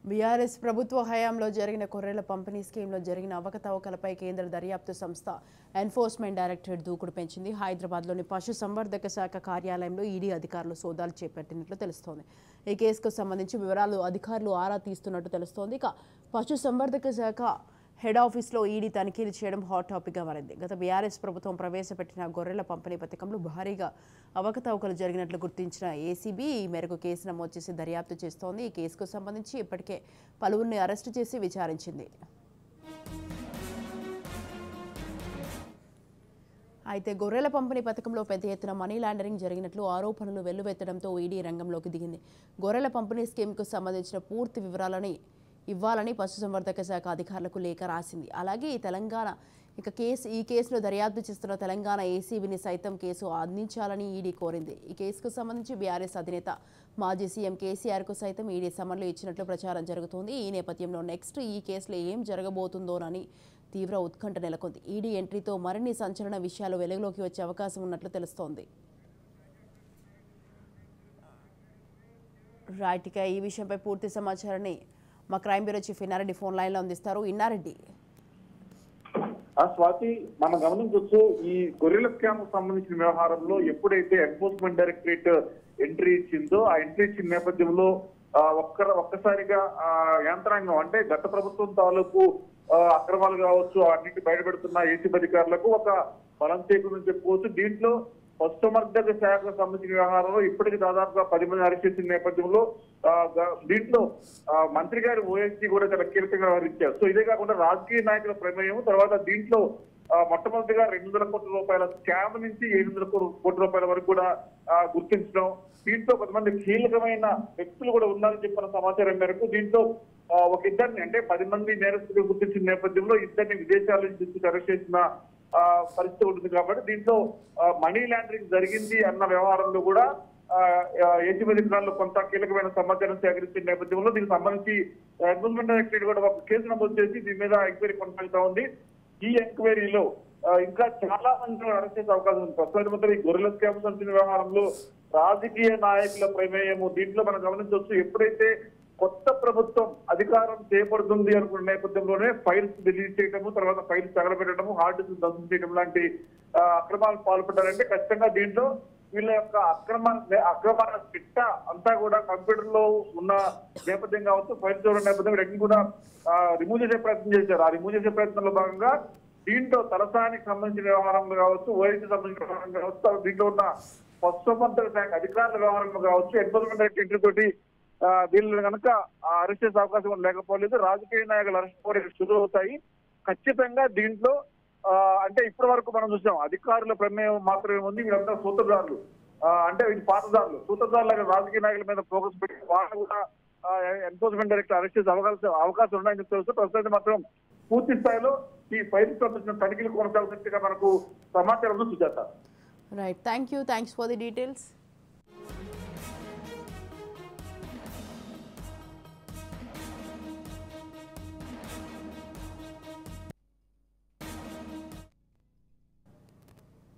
BRS ప్రభుత్వ హయాంలో జరిగిన కొర్రెల పంపిణీ స్కీమ్లో జరిగిన అవకతవకలపై కేంద్ర దర్యాప్తు సంస్థ ఎన్ఫోర్స్మెంట్ డైరెక్టరేట్ దూకుడు పెంచింది హైదరాబాద్లోని పశు సంవర్ధక శాఖ కార్యాలయంలో ఈడీ అధికారులు సోదాలు చేపట్టినట్లు తెలుస్తోంది ఈ కేసుకు సంబంధించి వివరాలు అధికారులు ఆరా తీస్తున్నట్టు తెలుస్తోంది ఇక పశు సంవర్ధక శాఖ హెడ్ ఆఫీస్లో ఈడీ తనిఖీలు చేయడం హాట్ టాపిక్గా మారింది గత బీఆర్ఎస్ ప్రభుత్వం ప్రవేశపెట్టిన గొర్రెల పంపిణీ పథకంలో భారీగా అవకతవకలు జరిగినట్లు గుర్తించిన ఏసీబీ ఈ మేరకు కేసు నమోదు చేసి దర్యాప్తు చేస్తోంది ఈ కేసుకు సంబంధించి ఇప్పటికే పలువురిని అరెస్టు చేసి విచారించింది అయితే గొర్రెల పంపిణీ పథకంలో పెద్ద ఎత్తున మనీ లాండరింగ్ జరిగినట్లు ఆరోపణలు వెల్లువెత్తడంతో ఈడీ రంగంలోకి దిగింది గొర్రెల పంపిణీ స్కీమ్కు సంబంధించిన పూర్తి వివరాలని ఇవ్వాలని పశుసంవర్ధక శాఖ అధికారులకు లేఖ రాసింది అలాగే ఈ తెలంగాణ ఇక కేసు ఈ కేసులో దర్యాప్తు చేస్తున్న తెలంగాణ ఏసీబీని సైతం కేసు అందించాలని ఈడీ కోరింది ఈ కేసుకు సంబంధించి బీఆర్ఎస్ అధినేత మాజీ సీఎం కేసీఆర్కు సైతం ఈడీ సమన్లు ఇచ్చినట్లు ప్రచారం జరుగుతోంది ఈ నేపథ్యంలో నెక్స్ట్ ఈ కేసులో ఏం జరగబోతుందోనని తీవ్ర ఉత్కంఠ నెలకొంది ఈడీ ఎంట్రీతో మరిన్ని సంచలన విషయాలు వెలుగులోకి వచ్చే అవకాశం ఉన్నట్లు తెలుస్తోంది రైట్ ఇక ఈ విషయంపై పూర్తి సమాచారాన్ని మా crime bureau chief Innareddy phone లైన్లో అందిస్తారు ఇన్నారెడ్డి ఆ స్వాతి మనం గమనించవచ్చు ఈ గొర్రెల స్కామ్ సంబంధించిన వ్యవహారంలో ఎప్పుడైతే ఎన్ఫోర్స్మెంట్ డైరెక్టరేట్ ఎంట్రీ ఇచ్చిందో ఆ ఎంట్రీ ఇచ్చిన నేపథ్యంలో ఆ, ఒక్క ఒక్కసారిగా ఆ యంత్రాంగం అంటే గత ప్రభుత్వం తాలూకు ఆ, అక్రమాలు కావచ్చు అన్నింటి బయటపెడుతున్న ఏసీబీ అధికారులకు ఒక బలం చేకూరని చెప్పుకోవచ్చు దీంట్లో పశుసంవర్ధక శాఖకు సంబంధించిన వ్యవహారంలో ఇప్పటికి దాదాపుగా పది మంది అరెస్ట్ చేసిన నేపథ్యంలో ఆ, గ- దీంట్లో ఆ, మంత్రి గారి ఓఎస్సీ కూడా చాలా కీలకంగా వ్యవహరించారు సో ఇదే కాకుండా రాజకీయ నాయకుల ప్రమేయం తర్వాత దీంట్లో ఆ, మొట్టమొదటిగా రెండు వందల కోట్ల రూపాయల స్కామ్ నుంచి ఏడు వందల కో- కోట్ల రూపాయల వరకు కూడా ఆ, గుర్తించడం దీంట్లో కొంతమంది కీలకమైన వ్యక్తులు కూడా ఉన్నారని చెప్పిన సమాచారం మేరకు దీంట్లో ఆ, ఒక ఇద్దరిని అంటే పది మంది నేరస్తులు గుర్తించిన నేపథ్యంలో ఇద్దరిని విదేశాల నుంచి తీసుకొచ్చి అరెస్ట్ చేసిన ఆ, పరిస్థితి ఉంటుంది కాబట్టి దీంట్లో ఆ, మనీ లాండరింగ్ జరిగింది అన్న వ్యవహారంలో కూడా ఏసీబీ అధికారులు కొంత కీలకమైన సమాచారం సేకరించిన నేపథ్యంలో దీనికి సంబంధించి ఎన్ఫోర్స్మెంట్ డైరెక్టరేట్ కూడా ఒక కేసు నమోదు చేసి దీని మీద ఎంక్వైరీ కొనసాగుతా ఉంది ఈ ఎంక్వైరీలో ఆ, ఇంకా చాలా మంది అరెస్ట్ చేసే అవకాశం ఉంది ప్రస్తుతం మాత్రం ఈ గొర్రెల స్కామ్ సంబంధించిన వ్యవహారంలో రాజకీయ నాయకుల ప్రమేయము దీంట్లో మనం గమనించవచ్చు ఎప్పుడైతే కొత్త ప్రభుత్వం అధికారం చేపడుతుంది అనుకున్న నేపథ్యంలోనే ఫైల్స్ డిలీట్ చేయడము తర్వాత ఫైల్స్ తగలబెట్టడము హార్డ్ డిస్క్ ధ్వంసం చేయడం లాంటి ఆ, అక్రమాలు పాల్పడ్డారంటే ఖచ్చితంగా దీంట్లో వీళ్ళ యొక్క అక్రమ అక్రమ చిట్ట అంతా కూడా కంప్యూటర్ లో ఉన్న నేపథ్యం కావచ్చు ఫైల్స్ ఉన్న నేపథ్యం వీళ్ళని కూడా రిమూవ్ చేసే ప్రయత్నం చేశారు ఆ రిమూవ్ చేసే ప్రయత్నంలో భాగంగా దీంట్లో తలసానికి సంబంధించిన వ్యవహారంలో కావచ్చు ఓఎస్సీ సంబంధించిన వ్యవహారం కావచ్చు దీంట్లో ఉన్న పశుసంవర్ధక శాఖ అధికారుల వ్యవహారంలో కావచ్చు ఎన్ఫోర్స్మెంట్ డైరెక్టరేట్ తోటి ఆ, వీళ్ళు కనుక అరెస్ట్ చేసే అవకాశం లేకపోలేదు రాజకీయ నాయకులు అరెస్ట్ కూడా షురు అవుతాయి ఖచ్చితంగా దీంట్లో ఆ, అంటే ఇప్పటి వరకు మనం చూసాం అధికారుల ప్రమేయం మాత్రమే ఉంది వీళ్ళంతా సూత్రధారులు ఆ, అంటే ఇది పాతదారులు సూత్రధారులు రాజకీయ నాయకుల మీద ఫోకస్ పెట్టి వాళ్ళు కూడా ఎన్ఫోర్స్మెంట్ డైరెక్టర్ అరెస్ట్ చేసే అవకాశం అవకాశం ఉన్నాయని చెప్పి తెలుసు ప్రస్తుతం మాత్రం పూర్తి స్థాయిలో ఈ ఫైల్స్ సంబంధించిన తనిఖీలు కొనసాగుతున్నట్టుగా మనకు సమాచారం Sujatha right thank you thanks for the details